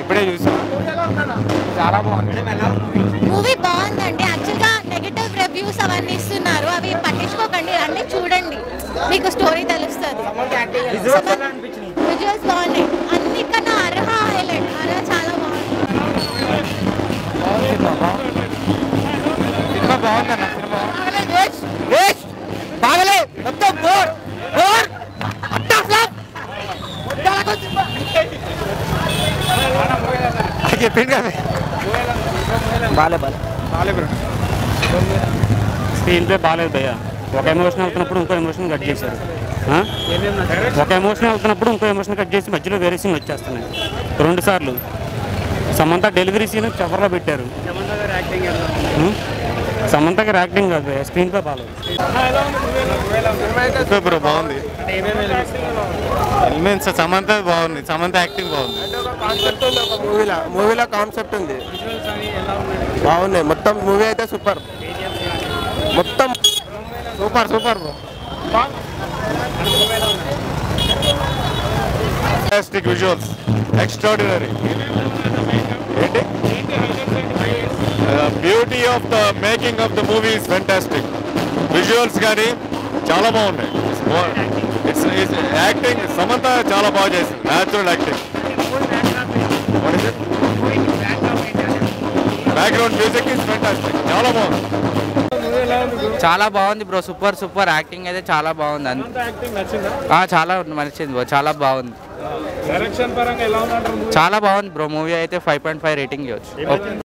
ఇప్పుడే చూసాం చాలా బాగుంది మూవీ బాగుందండి యాక్చువల్గా నెగటివ్ రివ్యూస్ అవన్నీ ఇస్తున్నారు అవి పట్టించుకోకండి రండి చూడండి మీకు స్టోరీ తెలుస్తుంది విజువల్స్ బాగున్నాయి అన్నికన్నా అర్హ హైలైట్ అర్హ చాలా బాగుంది సినిమా బాగుందన్న సినిమా బాగలే మొత్తం బోర్ బోర్ చెప్పింది కదా బాలే బాలే బాలే బ్రో స్క్రీన్ ప్లే బాగాలేదు భయ్య ఒక ఎమోషన్ వెళ్తున్నప్పుడు ఇంకో ఎమోషన్ కట్ చేశారు ఆ? ఒక ఎమోషన్ వెళ్తున్నప్పుడు ఇంకో ఎమోషన్ కట్ చేసి మధ్యలో వేరే సీన్ వచ్చేస్తున్నాయి రెండు సార్లు సమంత డెలివరీ సీన్ చివరిలో పెట్టారు ఉం? సమంత గారి యాక్టింగ్ కాదు భయ్య స్క్రీన్ ప్లే బాగాలేదు బ్రో బాగుంది ఎలిమెంట్స్ సమంత బాగుంది సమంత యాక్టింగ్ బాగుంది కాన్సెప్ట్ ఉంది ఒక మూవీలో మూవీలో కాన్సెప్ట్ ఉంది బాగున్నాయి మొత్తం మూవీ అయితే సూపర్ మొత్తం super super bro fantastic visuals extraordinary ఏంటి beauty of the making of the movie is fantastic visuals కానీ చాలా బాగున్నాయి ఇట్స్ యాక్టింగ్ సమంత చాలా బాగా చేసింది natural acting background music is fantastic చాలా బాగుంది చాలా బాగుంది బ్రో సూపర్ సూపర్ యాక్టింగ్ అయితే చాలా బాగుంది అన్- ఆ, చాలా నచ్చింది బ్రో చాలా బాగుంది చాలా బాగుంది బ్రో మూవీ అయితే ఫైవ్ పాయింట్ ఫైవ్ రేటింగ్ ఇవ్వచ్చు